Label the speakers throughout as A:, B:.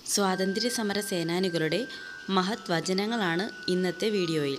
A: സ്വാതന്ത്ര്യ സമര സേനാനികളുടെ മഹത് വചനങ്ങളാണ് ഇന്നത്തെ വീഡിയോയിൽ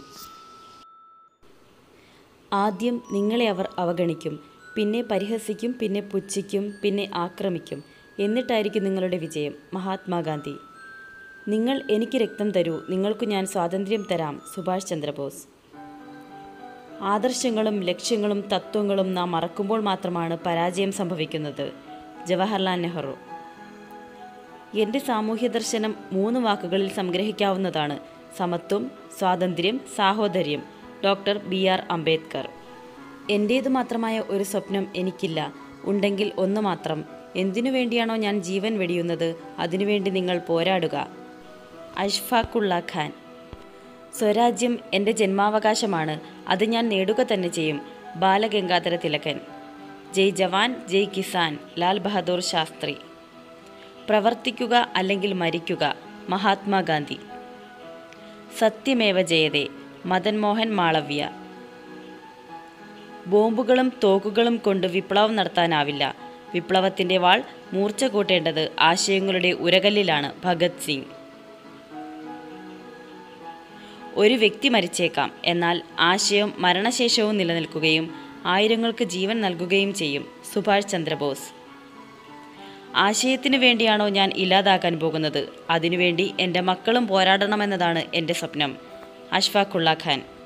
A: ആദ്യം നിങ്ങളെ അവർ അവഗണിക്കും പിന്നെ പരിഹസിക്കും പിന്നെ പുച്ഛിക്കും പിന്നെ ആക്രമിക്കും എന്നിട്ടായിരിക്കും നിങ്ങളുടെ വിജയം മഹാത്മാഗാന്ധി നിങ്ങൾ എനിക്ക് രക്തം തരൂ നിങ്ങൾക്ക് ഞാൻ സ്വാതന്ത്ര്യം തരാം സുഭാഷ് ചന്ദ്രബോസ് ആദർശങ്ങളും ലക്ഷ്യങ്ങളും തത്വങ്ങളും നാം മറക്കുമ്പോൾ മാത്രമാണ് പരാജയം സംഭവിക്കുന്നത് ജവഹർലാൽ നെഹ്റു എൻ്റെ സാമൂഹ്യ ദർശനം മൂന്ന് വാക്കുകളിൽ സംഗ്രഹിക്കാവുന്നതാണ് സമത്വം സ്വാതന്ത്ര്യം സാഹോദര്യം ഡോക്ടർ ബി ആർ അംബേദ്കർ എൻ്റേതു മാത്രമായ ഒരു സ്വപ്നം എനിക്കില്ല ഉണ്ടെങ്കിൽ ഒന്ന് മാത്രം എന്തിനു വേണ്ടിയാണോ ഞാൻ ജീവൻ വെടിയുന്നത് അതിനുവേണ്ടി നിങ്ങൾ പോരാടുക അഷ്ഫാഖുള്ള ഖാൻ സ്വരാജ്യം എൻ്റെ ജന്മാവകാശമാണ് അത് ഞാൻ നേടുക തന്നെ ചെയ്യും ബാലഗംഗാധര തിലകൻ ജയ് ജവാൻ ജയ് കിസാൻ ലാൽ ബഹദൂർ ശാസ്ത്രി പ്രവർത്തിക്കുക അല്ലെങ്കിൽ മരിക്കുക മഹാത്മാഗാന്ധി സത്യമേവ ജയതേ മദൻ മോഹൻ മാളവ്യ ബോംബുകളും തോക്കുകളും കൊണ്ട് വിപ്ലവം നടത്താനാവില്ല വിപ്ലവത്തിൻ്റെ വാൾ മൂർച്ച കൂട്ടേണ്ടത് ആശയങ്ങളുടെ ഉരകല്ലിലാണ് ഭഗത് സിംഗ് ഒരു വ്യക്തി മരിച്ചേക്കാം എന്നാൽ ആശയം മരണശേഷവും നിലനിൽക്കുകയും ആയിരങ്ങൾക്ക് ജീവൻ നൽകുകയും ചെയ്യും സുഭാഷ് ചന്ദ്രബോസ് ആശയത്തിനു വേണ്ടിയാണോ ഞാൻ ഇല്ലാതാക്കാൻ പോകുന്നത് അതിനുവേണ്ടി എൻ്റെ മക്കളും പോരാടണമെന്നതാണ് എൻ്റെ സ്വപ്നം അഷ്ഫാഖുള്ള ഖാൻ